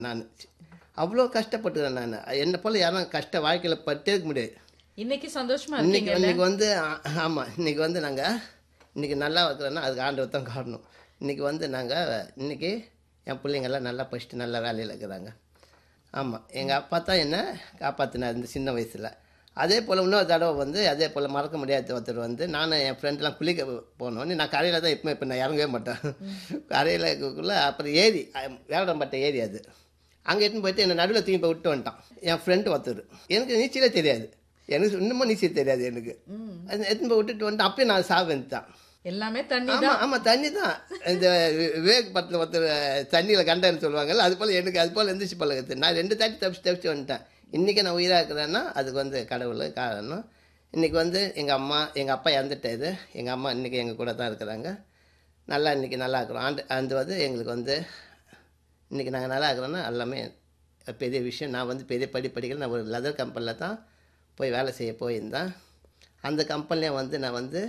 நான் அவ்வளோ கஷ்டப்பட்டுக்கிறேன் நான் என்னை போல் யாரும் கஷ்ட வாழ்க்கையில் பட்டே இருக்க முடியாது இன்னைக்கு சந்தோஷமா இன்னைக்கு இருக்கீங்க இன்னைக்கு வந்து ஆ- ஆமா இன்னைக்கு வந்து நாங்கள் இன்னைக்கு நல்லா இருக்கிறோன்னா அதுக்கு ஆண்டவர் தான் காரணம் இன்னைக்கு வந்து நாங்கள் இன்னைக்கு என் பிள்ளைங்கெல்லாம் நல்லா படிச்சுட்டு நல்ல வேலையில் இருக்கிறாங்க ஆமாம் எங்கள் அப்பா தான் என்ன காப்பாற்றினார் இந்த சின்ன வயசில் அதே போல் இன்னொரு தடவை வந்து அதே போல் மறக்க முடியாத ஒருத்தர் வந்து நானும் என் ஃப்ரெண்ட்லாம் குளிக்க போனோன்னு நான் கரையில் தான் எப்பவுமே இப்போ நான் இறங்கவே மாட்டேன் கரையில் இருக்கக்குள்ள அப்புறம் ஏரி வேடம்பட்ட ஏரி அது அங்கே எடுத்துன்னு போயிட்டு என்னை நடுவில் தூக்கி போய் விட்டு வந்துட்டான் என் ஃப்ரெண்டு ஒருத்தர் எனக்கு நீச்சலே தெரியாது எனக்கு இன்னமும் நீச்சல் தெரியாது எனக்கு அது எடுத்துன்னு போய் விட்டுட்டு வந்துட்டு அப்பயும் நான் சாவேன் தான் எல்லாமே தண்ணி ஆமா ஆமா தண்ணி தான் இந்த வி- விவேக் படத்தில் ஒருத்தர் தண்ணியில் கண்டன்னு சொல்லுவாங்கல்ல அது போல் எனக்கு அது போல் இருந்துச்சு பழகத்து நான் ரெண்டு தாட்டி தப்பிச்சு தப்பிச்சு வந்துட்டேன் இன்றைக்கி நான் உயிராக இருக்கிறேன்னா அதுக்கு வந்து கடவுள் காரணம் இன்றைக்கி வந்து எங்கள் அம்மா எங்கள் அப்பா இறந்துட்டாரு எங்கள் அம்மா இன்றைக்கி எங்கள் கூட தான் இருக்கிறாங்க நல்லா இன்றைக்கி நல்லா இருக்கிறோம் ஆண்டு அது வந்து எங்களுக்கு வந்து இன்றைக்கி நாங்கள் நல்லா இருக்கிறோன்னா எல்லாமே பெரிய விஷயம் நான் வந்து பெரிய படி படிக்கல நான் ஒரு லெதர் கம்பெனியில் தான் போய் வேலை செய்ய போயிருந்தேன் அந்த கம்பெனிலே வந்து நான் வந்து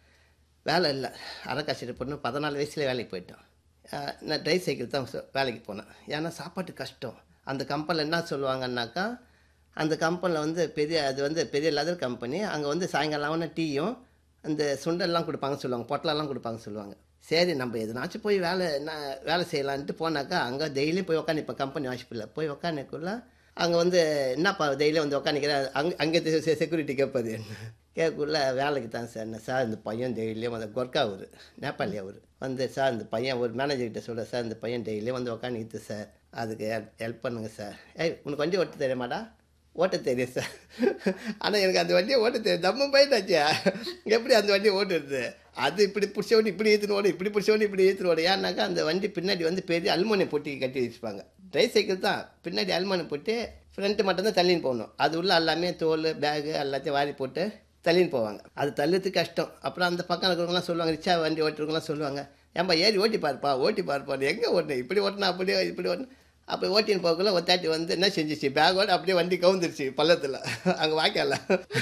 வேலை இல்லை அரைக்காசிட்டு பொண்ணு பதினாலு வயசுல வேலைக்கு போயிட்டேன் அஹ் நான் ட்ரை சைக்கிள் தான் சொ- வேலைக்கு போனேன் ஏன்னா சாப்பாட்டு கஷ்டம் அந்த கம்பெனியில் என்ன சொல்லுவாங்கன்னாக்கா அந்த கம்பெனியில் வந்து பெரிய அது வந்து பெரிய லெதர் கம்பெனி அங்கே வந்து சாயங்காலம் ஆன டீயும் அந்த சுண்டல்லாம் கொடுப்பாங்க சொல்லுவாங்க பொட்டலெல்லாம் கொடுப்பாங்க சொல்லுவாங்க சரி நம்ம எதுனாச்சும் போய் வேலை நான் வேலை செய்யலான்ட்டு போனாக்கா அங்கே டெய்லியும் போய் உட்காந்து இப்போ கம்பெனி வாஷிப்பில் போய் உட்காந்துக்குள்ள அங்கே வந்து என்னப்பா டெய்லியும் வந்து உட்காந்துக்கிறேன் அங்கே அங்கே செக்யூரிட்டி கேட்பாரு கேட்கக்குள்ள வேலைக்கு தான் சார் என்ன சார் இந்த பையன் டெய்லியும் வந்து கொர்க்கா அவர் நேபாளி அவர் வந்து சார் இந்த பையன் ஒரு மேனேஜர்கிட்ட சொல்ல சார் இந்த பையன் டெய்லியும் வந்து உட்காந்துக்கிட்டு சார் அதுக்கு ஹெல்ப் பண்ணுங்க சார் ஏய் உனக்கு வண்டி ஓட்ட தெரியுமாடா ஓட்ட தெரியும் சார் ஆனால் எனக்கு அந்த வண்டியை ஓட்ட தெரியும் தம்மு போயிட்டாச்சே எப்படி அந்த வண்டியை ஓட்டுறது அது இப்படி பிடிச்ச வண்டி இப்படி ஏற்றுன்னு ஓடும் இப்படி பிடிச்ச வண்டி இப்படி ஏற்றுன்னு ஓடும் ஏன்னாக்கா அந்த வண்டி பின்னாடி வந்து பெரிய அலுமினியம் பொட்டி கட்டி வச்சுப்பாங்க ட்ரை சைக்கிள் தான் பின்னாடி அலுமினியம் போட்டு ஃப்ரண்ட்டு மட்டும்தான் தள்ளின்னு போகணும் அது உள்ள எல்லாமே தோல் பேகு எல்லாத்தையும் வாரி போட்டு தள்ளின்னு போவாங்க அது தள்ளுறதுக்கு கஷ்டம் அப்புறம் அந்த பக்கம் இருக்கிறவங்களாம் சொல்லுவாங்க ரிச்சா வண்டி ஓட்டுறவங்களாம் சொல்லுவாங்க ஏன்பா ஏறி ஓட்டி பாருப்பா ஓட்டி பாருப்பா எங்கே ஓட்டினேன் இப்படி ஓட்டினா அப்படியே இப்படி ஓட்டின அப்போ ஓட்டின்னு போகக்குள்ள ஒரு தாட்டி வந்து என்ன செஞ்சிச்சு பேக்கோட அப்படியே வண்டி கவுந்துருச்சு பள்ளத்தில் அங்கே வாய்க்கால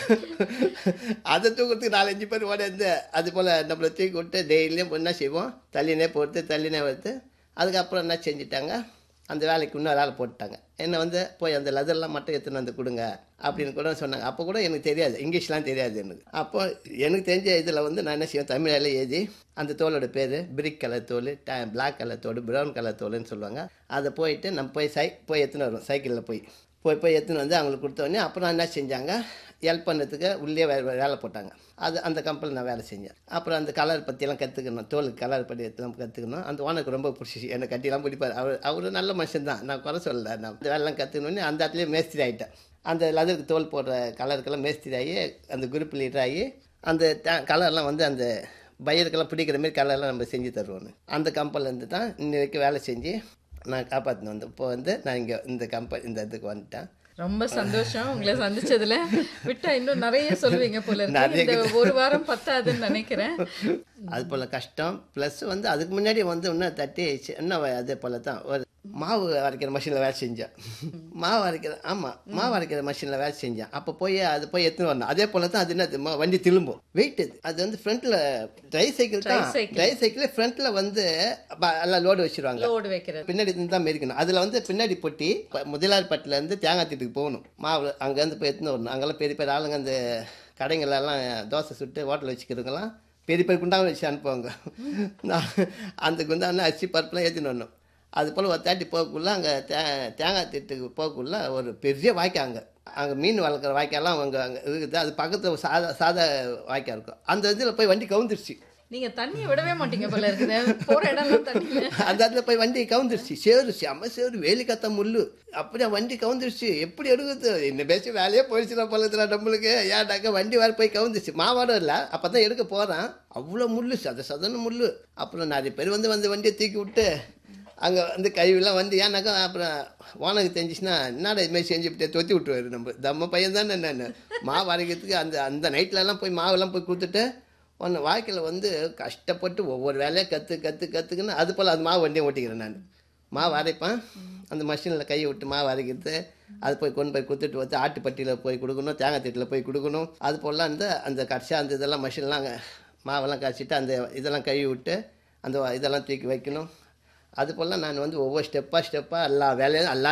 அதை தூக்கிறதுக்கு நாலஞ்சு பேர் ஓடிந்து அது போல் நம்மளை தூக்கி விட்டு டெய்லியும் என்ன செய்வோம் தள்ளினே போட்டு தள்ளினே வருது அதுக்கப்புறம் என்ன செஞ்சிட்டாங்க அந்த வேலைக்கு இன்னும் வேலை போட்டுட்டாங்க என்னை வந்து போய் அந்த லெதர்லாம் மட்டும் எடுத்துன்னு வந்து கொடுங்க அப்படின்னு கூட சொன்னாங்க அப்போ கூட எனக்கு தெரியாது இங்கிலீஷ்லாம் தெரியாது எனக்கு அப்போ எனக்கு தெரிஞ்ச இதில் வந்து நான் என்ன செய்வேன் தமிழில் எழுதி அந்த தோலோட பேர் பிரிக் கலர் தோல் பிளாக் கலர் தோல் ப்ரௌன் கலர் தோலுன்னு சொல்லுவாங்க அதை போயிட்டு நம்ம போய் சை போய் எடுத்துன்னு வருவோம் சைக்கிளில் போய் போய் போய் எடுத்துன்னு வந்து அவங்களுக்கு கொடுத்த உடனே அப்புறம் என்ன செஞ்சாங்க ஹெல்ப் பண்ணுறதுக்கு உள்ளே வே வேலை போட்டாங்க அது அந்த கம்பெனியில் நான் வேலை செஞ்சேன் அப்புறம் அந்த கலர் பற்றியெல்லாம் கற்றுக்கணும் தோலுக்கு கலர் பற்றி எல்லாம் கற்றுக்கணும் அந்த ஓனருக்கு ரொம்ப பிடிச்சி என்னை கட்டிலாம் பிடிப்பார் அவர் அவர் நல்ல மனுஷன் தான் நான் குறை சொல்லல நான் இந்த வேலைலாம் கற்றுக்கணுன்னே அந்த இடத்துலேயே மேஸ்திரி ஆகிட்டேன் அந்த லெதருக்கு தோல் போடுற கலருக்கெல்லாம் மேஸ்திரி ஆகி அந்த குரூப் லீடர் ஆகி அந்த கலர்லாம் வந்து அந்த பையருக்கெல்லாம் பிடிக்கிற மாதிரி கலர்லாம் நம்ம செஞ்சு தருவோன்னு அந்த கம்பெனிலேருந்து தான் இன்னி வரைக்கும் வேலை செஞ்சு நான் காப்பாற்றினு வந்தேன் இப்போ வந்து நான் இங்கே இந்த கம்பெனி இந்த இதுக்கு வந்துட்டேன் ரொம்ப சந்தோஷம் உங்களை சந்திச்சதுல விட்டா இன்னும் நிறைய சொல்லுவீங்க போல இருக்கு நிறைய இந்த ஒரு வாரம் பத்தாதுன்னு நினைக்கிறேன் அது போல் கஷ்டம் ப்ளஸ் வந்து அதுக்கு முன்னாடி வந்து இன்னும் தட்டி இன்னும் அதே போல் தான் ஒரு மாவு அரைக்கிற மிஷினில் வேலை செஞ்சேன் மாவு அரைக்கிற ஆமாம் மாவு அரைக்கிற மிஷினில் வேலை செஞ்சேன் அப்போ போய் அது போய் எடுத்துன்னு வரணும் அதே போல் தான் அது என்ன தெரியுமா? வண்டி திரும்பும் வெயிட் அது அது வந்து ஃப்ரண்ட்டில் ட்ரை சைக்கிள் தான் Tricycle. ட்ரை சைக்கிள் ஃப்ரண்ட்டில் வந்து ப- எல்லாம் லோடு வச்சிருவாங்க லோடு வைக்கிறது பின்னாடி இருந்து தான் மெரிக்கணும் அதில் வந்து பின்னாடி பொட்டி ப- முதலாளிப்பட்டிலேருந்து தேங்காய் தீட்டுக்கு போகணும் மாவு அங்கேருந்து போய் எடுத்துன்னு வரணும் அங்கெல்லாம் பெரிய பெரிய ஆளுங்க அந்த கடைங்களெல்லாம் தோசை சுட்டு ஹோட்டல் வச்சுக்கிறவங்கலாம் பெரிய பெரிய குண்டாவை வச்சு அனுப்புவாங்க நான் அந்த குண்டாவில் அரிசி பருப்புலாம் ஏற்றின்னு வரணும் அது போல் ஒரு தாட்டி போகக்குள்ள அங்கே தே தேங்காய் தீட்டுக்கு போகக்குள்ள ஒரு பெரிய வாய்க்கால் அங்கே அங்கே மீன் வளர்க்குற வாய்க்காலாம் அங்கே அங்கே இருக்குது அது பக்கத்தில் சாதா சாதா வாய்க்கால் இருக்கும் அந்த இதில் போய் வண்டி கவுந்துருச்சு நீங்க தண்ணியை விடவே மாட்டீங்க போல இருக்குது போற இடம்லாம் தண்ணி அந்த இடத்துல போய் வண்டி கவுந்துருச்சு சேரு செம்ம சேரு வேலி கத்த முள்ளு அப்படியே வண்டி கவுந்துருச்சு எப்படி எடுக்குது இந்த பேசி வேலையே போயிடுச்சுனா பழத்துல நம்மளுக்கு ஏன்டாக்க வண்டி வேறு போய் கவுந்துருச்சு மாவாடம் இல்லை அப்போ தான் எடுக்க போகிறேன் அவ்வளோ முள்ளு சத சதன முள்ளு அப்புறம் நிறைய பேர் வந்து வந்து வண்டியை தூக்கி விட்டு அங்கே வந்து கழிவுலாம் வந்து ஏன்னாக்கா அப்புறம் ஓனருக்கு தெரிஞ்சிச்சுன்னா என்னடா இதுமாதிரி செஞ்சுவிட்டு தொத்தி விட்டுருவாரு நம்ம நம்ம பையன் தானே நான் மாவு அரைக்கிறதுக்கு அந்த அந்த நைட்லலாம் போய் மாவெல்லாம் போய் கொடுத்துட்டு ஒன்று வாழ்க்கையில் வந்து கஷ்டப்பட்டு ஒவ்வொரு வேலையை கற்று கற்று கற்றுக்குன்னு அது போல் அது மாவு வண்டியை ஓட்டிக்கிறேன் நான் மாவு அரைப்பேன் அந்த மிஷினில் கையை விட்டு மாவு அரைக்கிறது அது போய் கொண்டு போய் கொடுத்துட்டு வந்து ஆட்டுப்பட்டியில் போய் கொடுக்கணும் தேங்காய் தீட்டில் போய் கொடுக்கணும் அது போல் அந்த அந்த கடைசியாக அந்த இதெல்லாம் மிஷின்லாம் அங்கே மாவெல்லாம் கரைச்சிட்டு அந்த இதெல்லாம் கழுவி விட்டு அந்த இதெல்லாம் தூக்கி வைக்கணும் அது போல் நான் வந்து ஒவ்வொரு ஸ்டெப்பாக ஸ்டெப்பாக எல்லா வேலையும் எல்லா